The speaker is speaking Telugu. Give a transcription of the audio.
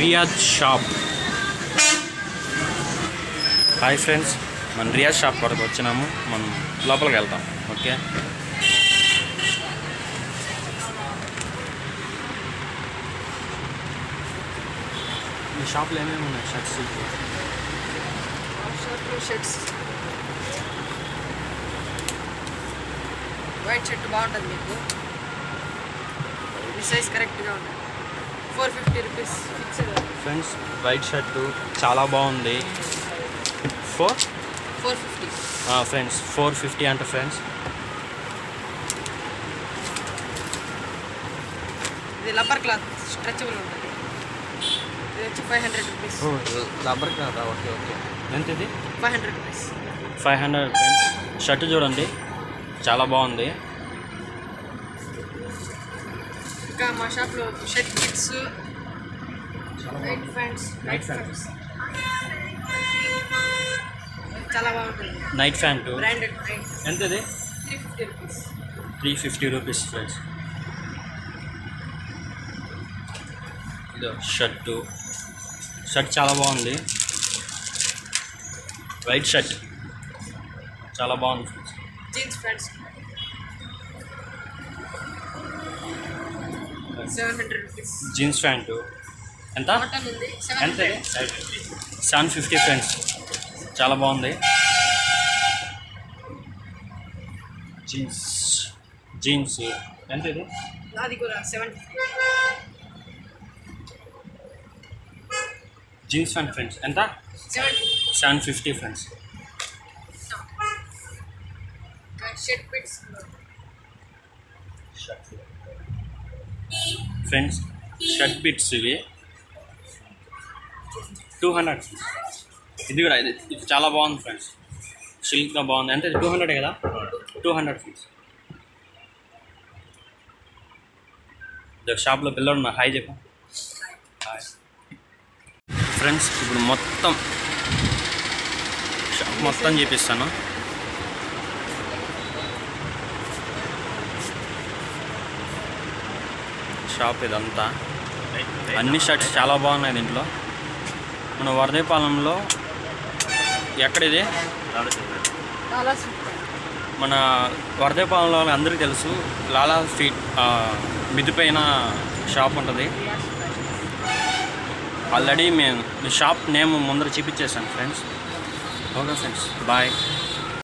రియాద్ షాప్ హాయ్ ఫ్రెండ్స్ మన రియాద్ షాప్ వరకు వచ్చినాము మనం లోపలికి వెళ్తాం ఓకే ఈ షాప్లో ఏమేమి ఉన్నాయి షర్ట్స్ షర్ట్లు షర్ట్స్ వైట్ షర్ట్ బాగుంటుంది మీకు మీ సైజ్ కరెక్ట్గా ఉంటుంది four fifty rupees fixed friends white shirt చాలా బాగుంది four four fifty friends four fifty అంట ఫ్రెండ్స్ ఇది రబ్బర్ క్లాత్ స్ట్రెచబుల్ ఉంటుంది ఇది వచ్చి ఫైవ్ హండ్రెడ్ రూపీస్ రబ్బర్ కదా ఓకే ఓకే ఎంత ఇది five hundred rupees five hundred friends shirt చూడండి చాలా బాగుంది ఇంకా మా షాప్లో shirt kits night pants Night pants. చాలా బాగుంటుంది నైట్ ప్యాంటు బ్రాండెడ్ ఎంత ఇది three fifty rupees three fifty rupees friends ఇదో షర్టు షర్ట్ చాలా బాగుంది వైట్ షర్ట్ చాలా బాగుంది friends jeans pants seven hundred rupees jeans pant ఎంత కాటన్ ఉంది సెవెన్ ఎంత హండ్రెడ్ సెవెన్ ఫిఫ్టీ ఫ్రెండ్స్ చాలా బాగుంది జీన్స్ జీన్స్ ఎంత ఇది అది కూడా seven fifty jeans pant friends ఎంత seven seven fifty friends shirt bits friends shirt bits ఇవి టూ హండ్రెడ్ ఇది కూడా ఇది ఇది చాలా బాగుంది ఫ్రెండ్స్ సిల్క్గా బాగుంది అంటే టూ హండ్రెడ్ కదా టూ హండ్రెడ్ ఫ్రెండ్స్ షాప్లో పిల్లలు ఉన్నా హాయ్ చెప్పు హాయ్ ఫ్రెండ్స్ ఇప్పుడు మొత్తం షాప్ మొత్తం చూపిస్తాను షాప్ ఇదంతా అన్ని షర్ట్స్ చాలా బాగున్నాయి దీంట్లో మన వరదేపాలెంలో ఎక్కడిది చాలా మన వరదేపాలెంలో అందరికీ తెలుసు లాలా ఫీట్ మిదిపైన షాప్ ఉంటుంది ఆల్రెడీ మేము షాప్ నేమ్ ముందర చూపించేసాను ఫ్రెండ్స్ ఓకే ఫ్రెండ్స్ బాయ్